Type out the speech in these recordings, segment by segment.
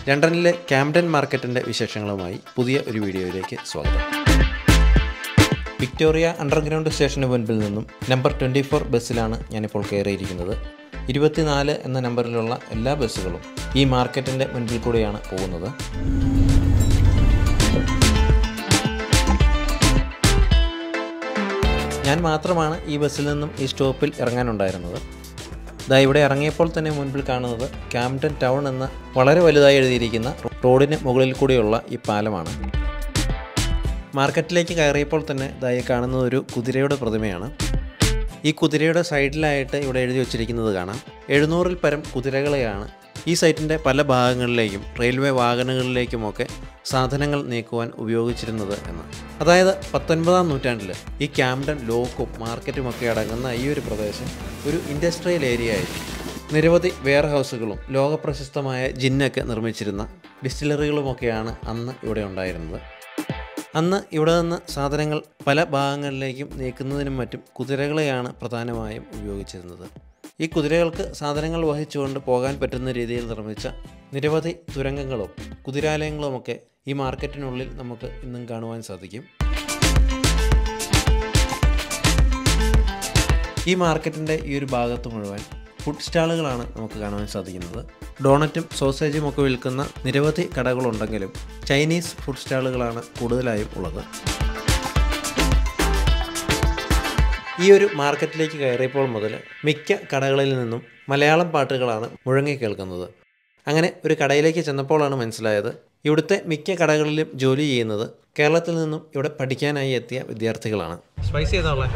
ലണ്ടനിലെ ക്യാംഡൻ മാർക്കറ്റിൻ്റെ വിശേഷങ്ങളുമായി പുതിയ ഒരു വീഡിയോയിലേക്ക് സ്വാഗതം വിക്ടോറിയ അണ്ടർഗ്രൗണ്ട് സ്റ്റേഷന് മുൻപിൽ നിന്നും നമ്പർ ട്വൻറ്റി ഫോർ ബസ്സിലാണ് ഞാനിപ്പോൾ കയറിയിരിക്കുന്നത് ഇരുപത്തിനാല് എന്ന നമ്പറിലുള്ള എല്ലാ ബസ്സുകളും ഈ മാർക്കറ്റിൻ്റെ മുൻപിൽ കൂടെയാണ് പോകുന്നത് ഞാൻ മാത്രമാണ് ഈ ബസ്സിൽ നിന്നും ഈ സ്റ്റോപ്പിൽ ഇറങ്ങാനുണ്ടായിരുന്നത് ദാ ഇവിടെ ഇറങ്ങിയപ്പോൾ തന്നെ മുൻപിൽ കാണുന്നത് ക്യാംപ്ടൺ ടൗൺ എന്ന വളരെ വലുതായി എഴുതിയിരിക്കുന്ന റോഡിന് മുകളിൽ കൂടിയുള്ള ഈ പാലമാണ് മാർക്കറ്റിലേക്ക് കയറിയപ്പോൾ തന്നെ ദാ ഈ കാണുന്നത് ഒരു കുതിരയുടെ പ്രതിമയാണ് ഈ കുതിരയുടെ സൈഡിലായിട്ട് ഇവിടെ എഴുതി വച്ചിരിക്കുന്നത് കാണാം എഴുന്നൂറിൽ പരം കുതിരകളെയാണ് ഈ സൈറ്റിൻ്റെ പല ഭാഗങ്ങളിലേക്കും റെയിൽവേ വാഹനങ്ങളിലേക്കുമൊക്കെ സാധനങ്ങൾ നീക്കുവാൻ ഉപയോഗിച്ചിരുന്നത് എന്ന് അതായത് പത്തൊൻപതാം നൂറ്റാണ്ടിൽ ഈ ക്യാംഡൻ ലോക്കും മാർക്കറ്റുമൊക്കെ അടങ്ങുന്ന ഈ ഒരു പ്രദേശം ഒരു ഇൻഡസ്ട്രിയൽ ഏരിയ ആയിരുന്നു നിരവധി വെയർ ഹൗസുകളും ലോകപ്രശസ്തമായ ജിന്നൊക്കെ നിർമ്മിച്ചിരുന്ന ഡിസ്റ്റിലറികളുമൊക്കെയാണ് അന്ന് ഇവിടെ ഉണ്ടായിരുന്നത് അന്ന് ഇവിടെ നിന്ന് സാധനങ്ങൾ പല ഭാഗങ്ങളിലേക്കും നീക്കുന്നതിനും മറ്റും കുതിരകളെയാണ് പ്രധാനമായും ഉപയോഗിച്ചിരുന്നത് ഈ കുതിരകൾക്ക് സാധനങ്ങൾ വഹിച്ചുകൊണ്ട് പോകാൻ പറ്റുന്ന രീതിയിൽ നിർമ്മിച്ച നിരവധി തുരങ്കങ്ങളും കുതിരാലയങ്ങളുമൊക്കെ ഈ മാർക്കറ്റിനുള്ളിൽ നമുക്ക് ഇന്നും കാണുവാൻ സാധിക്കും ഈ മാർക്കറ്റിൻ്റെ ഈ ഒരു ഭാഗത്ത് മുഴുവൻ ഫുഡ് സ്റ്റാളുകളാണ് നമുക്ക് കാണുവാൻ സാധിക്കുന്നത് ഡോണറ്റും സോസേജും ഒക്കെ വിൽക്കുന്ന നിരവധി കടകളുണ്ടെങ്കിലും ചൈനീസ് ഫുഡ് സ്റ്റാളുകളാണ് കൂടുതലായും ഉള്ളത് ഈ ഒരു മാർക്കറ്റിലേക്ക് കയറിയപ്പോൾ മുതൽ മിക്ക കടകളിൽ നിന്നും മലയാളം പാട്ടുകളാണ് മുഴങ്ങി കേൾക്കുന്നത് അങ്ങനെ ഒരു കടയിലേക്ക് ചെന്നപ്പോഴാണ് മനസ്സിലായത് ഇവിടുത്തെ മിക്ക കടകളിലും ജോലി ചെയ്യുന്നത് കേരളത്തിൽ നിന്നും ഇവിടെ പഠിക്കാനായി എത്തിയ വിദ്യാർത്ഥികളാണ് സ്പൈസി ഏതാ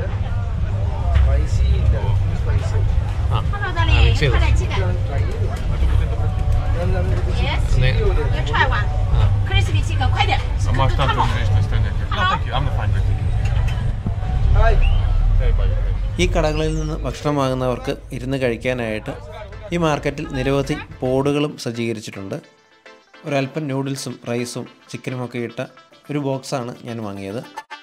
Hello，大力，快来这个。Yes，you try one. Crispy chicken，快点。 I'm washed up Come on on. this stand here. No, thank you. I'm fine, thank you. Hey, bye. ഈ കടകളിൽ നിന്ന് ഭക്ഷണം വാങ്ങുന്നവർക്ക് ഇരുന്ന് കഴിക്കാനായിട്ട് ഈ മാർക്കറ്റിൽ നിരവധി ബോർഡുകളും സജ്ജീകരിച്ചിട്ടുണ്ട് ഒരല്പം നൂഡിൽസും റൈസും ചിക്കനും ഒക്കെ ഇട്ട ഒരു ബോക്സാണ് ഞാൻ വാങ്ങിയത്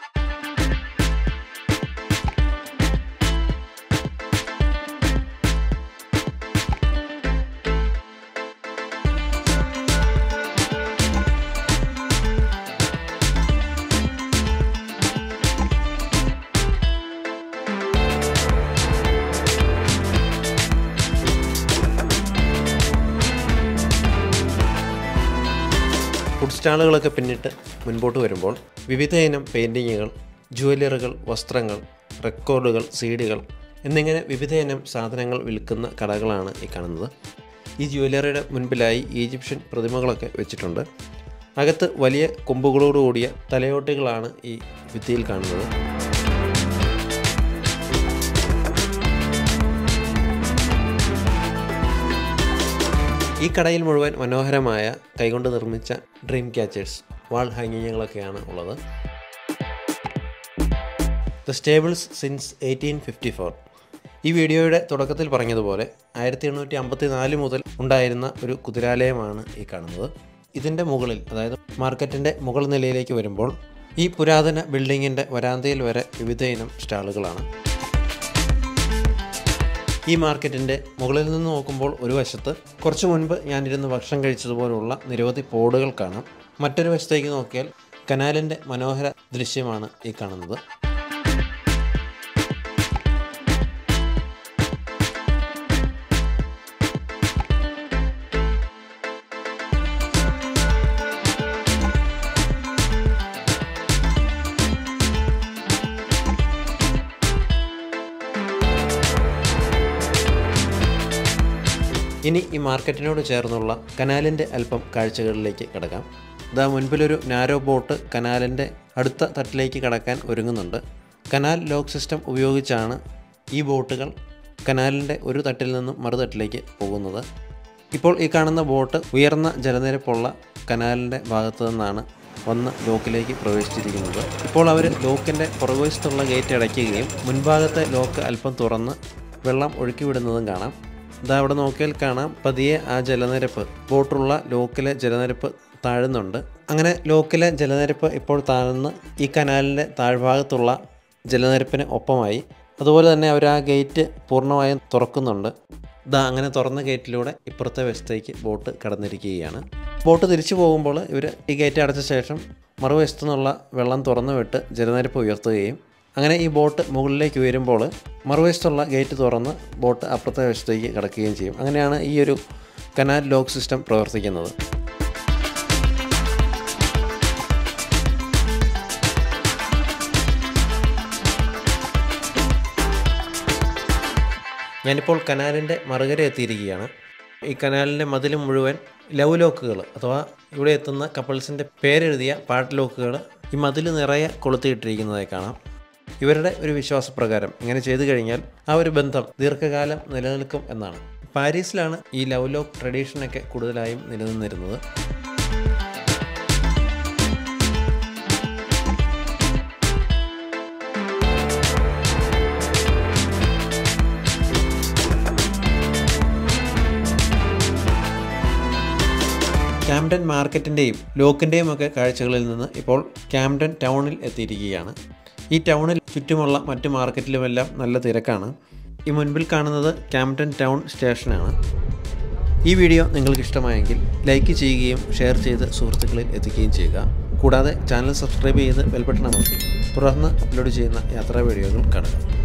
ഫുഡ് സ്റ്റാളുകളൊക്കെ പിന്നിട്ട് മുൻപോട്ട് വരുമ്പോൾ വിവിധ ഇനം പെയിൻറ്റിങ്ങുകൾ ജുവലറികൾ വസ്ത്രങ്ങൾ റെക്കോർഡുകൾ സീഡികൾ എന്നിങ്ങനെ വിവിധ ഇനം സാധനങ്ങൾ വിൽക്കുന്ന കടകളാണ് ഈ കാണുന്നത് ഈ ജുവലറിയുടെ മുൻപിലായി ഈജിപ്ഷ്യൻ പ്രതിമകളൊക്കെ വെച്ചിട്ടുണ്ട് അകത്ത് വലിയ കൊമ്പുകളോടുകൂടിയ തലയോട്ടികളാണ് ഈ ഭിത്തിയിൽ കാണുന്നത് ഈ കടയിൽ മുഴുവൻ മനോഹരമായ കൈകൊണ്ട് നിർമ്മിച്ച ഡ്രീം ക്യാച്ചേഴ്സ് വാൾ ഹാങ്ങിങ്ങുകളൊക്കെയാണ് ഉള്ളത് the stables since eighteen fifty four ഈ വീഡിയോയുടെ തുടക്കത്തിൽ പറഞ്ഞതുപോലെ ആയിരത്തി എണ്ണൂറ്റി അമ്പത്തി നാല് മുതൽ ഉണ്ടായിരുന്ന ഒരു കുതിരാലയമാണ് ഈ കാണുന്നത് ഇതിൻ്റെ മുകളിൽ അതായത് മാർക്കറ്റിൻ്റെ മുകൾ നിലയിലേക്ക് വരുമ്പോൾ ഈ പുരാതന ബിൽഡിങ്ങിൻ്റെ വരാന്തയിൽ വരെ വിവിധ ഇനം സ്റ്റാളുകളാണ് ഈ മാർക്കറ്റിൻ്റെ മുകളിൽ നിന്ന് നോക്കുമ്പോൾ ഒരു വശത്ത് കുറച്ച് മുൻപ് ഞാനിരുന്ന് ഭക്ഷണം കഴിച്ചതുപോലുള്ള നിരവധി ബോർഡുകൾ കാണാം മറ്റൊരു വശത്തേക്ക് നോക്കിയാൽ കനാലിൻ്റെ മനോഹര ദൃശ്യമാണ് ഈ കാണുന്നത് ഇനി ഈ മാർക്കറ്റിനോട് ചേർന്നുള്ള കനാലിൻ്റെ അല്പം കാഴ്ചകളിലേക്ക് കിടക്കാം ഇതാ മുൻപിലൊരു നാരോ ബോട്ട് കനാലിൻ്റെ അടുത്ത തട്ടിലേക്ക് കടക്കാൻ ഒരുങ്ങുന്നുണ്ട് കനാൽ ലോക്ക് സിസ്റ്റം ഉപയോഗിച്ചാണ് ഈ ബോട്ടുകൾ കനാലിൻ്റെ ഒരു തട്ടിൽ നിന്നും മറുതട്ടിലേക്ക് പോകുന്നത് ഇപ്പോൾ ഈ കാണുന്ന ബോട്ട് ഉയർന്ന ജലനിരപ്പുള്ള കനാലിൻ്റെ ഭാഗത്തു നിന്നാണ് വന്ന് ലോക്കിലേക്ക് പ്രവേശിച്ചിരിക്കുന്നത് ഇപ്പോൾ അവർ ലോക്കിൻ്റെ പുറകുവശത്തുള്ള ഗേറ്റ് അടയ്ക്കുകയും മുൻഭാഗത്തെ ലോക്ക് അല്പം തുറന്ന് വെള്ളം ഒഴുക്കി വിടുന്നതും കാണാം ഇതാ അവിടെ നോക്കിയാൽ കാണാം പതിയെ ആ ജലനിരപ്പ് ബോട്ടുള്ള ലോക്കിലെ ജലനിരപ്പ് താഴുന്നുണ്ട് അങ്ങനെ ലോക്കിലെ ജലനിരപ്പ് ഇപ്പോൾ താഴ്ന്ന് ഈ കനാലിൻ്റെ താഴ്ഭാഗത്തുള്ള ജലനിരപ്പിന് ഒപ്പമായി അതുപോലെ തന്നെ അവർ ആ ഗേറ്റ് പൂർണ്ണമായും തുറക്കുന്നുണ്ട് ഇതാ അങ്ങനെ തുറന്ന ഗേറ്റിലൂടെ ഇപ്പുറത്തെ വശത്തേക്ക് ബോട്ട് കടന്നിരിക്കുകയാണ് ബോട്ട് തിരിച്ചു പോകുമ്പോൾ ഇവർ ഈ ഗേറ്റ് അടച്ച ശേഷം മറുവശത്തു നിന്നുള്ള വെള്ളം തുറന്നു വിട്ട് ജലനിരപ്പ് ഉയർത്തുകയും അങ്ങനെ ഈ ബോട്ട് മുകളിലേക്ക് ഉയരുമ്പോൾ മറുവശത്തുള്ള ഗേറ്റ് തുറന്ന് ബോട്ട് അപ്പുറത്തെ വശത്തേക്ക് കിടക്കുകയും ചെയ്യും അങ്ങനെയാണ് ഈ ഒരു കനാൽ ലോക്ക് സിസ്റ്റം പ്രവർത്തിക്കുന്നത് ഞാനിപ്പോൾ കനാലിൻ്റെ മറുകര എത്തിയിരിക്കുകയാണ് ഈ കനാലിൻ്റെ മതിൽ മുഴുവൻ ലവ് ലോക്കുകൾ അഥവാ ഇവിടെ എത്തുന്ന കപ്പിൾസിൻ്റെ പേരെഴുതിയ പാട്ട് ലോക്കുകൾ ഈ മതിൽ നിറയെ കൊളുത്തിയിട്ടിരിക്കുന്നതായി കാണാം ഇവരുടെ ഒരു വിശ്വാസപ്രകാരം ഇങ്ങനെ ചെയ്തു കഴിഞ്ഞാൽ ആ ഒരു ബന്ധം ദീർഘകാലം നിലനിൽക്കും എന്നാണ് പാരീസിലാണ് ഈ ലവ് ലോക്ക് ട്രഡീഷനൊക്കെ കൂടുതലായും നിലനിന്നിരുന്നത് ക്യാംഡൻ മാർക്കറ്റിൻ്റെയും ലോക്കിൻ്റെയും ഒക്കെ കാഴ്ചകളിൽ നിന്ന് ഇപ്പോൾ ക്യാംഡൻ ടൗണിൽ എത്തിയിരിക്കുകയാണ് ഈ ടൗണിൽ ചുറ്റുമുള്ള മറ്റു മാർക്കറ്റിലുമെല്ലാം നല്ല തിരക്കാണ് ഈ മുൻപിൽ കാണുന്നത് ക്യാംഡൻ ടൗൺ സ്റ്റേഷനാണ് ഈ വീഡിയോ നിങ്ങൾക്ക് ഇഷ്ടമായെങ്കിൽ ലൈക്ക് ചെയ്യുകയും ഷെയർ ചെയ്ത് സുഹൃത്തുക്കളിൽ എത്തിക്കുകയും ചെയ്യുക കൂടാതെ ചാനൽ സബ്സ്ക്രൈബ് ചെയ്ത് ബെൽബട്ടൺ അമർത്തി തുടർന്ന് അപ്ലോഡ് ചെയ്യുന്ന യാത്രാ വീഡിയോകൾ കാണുക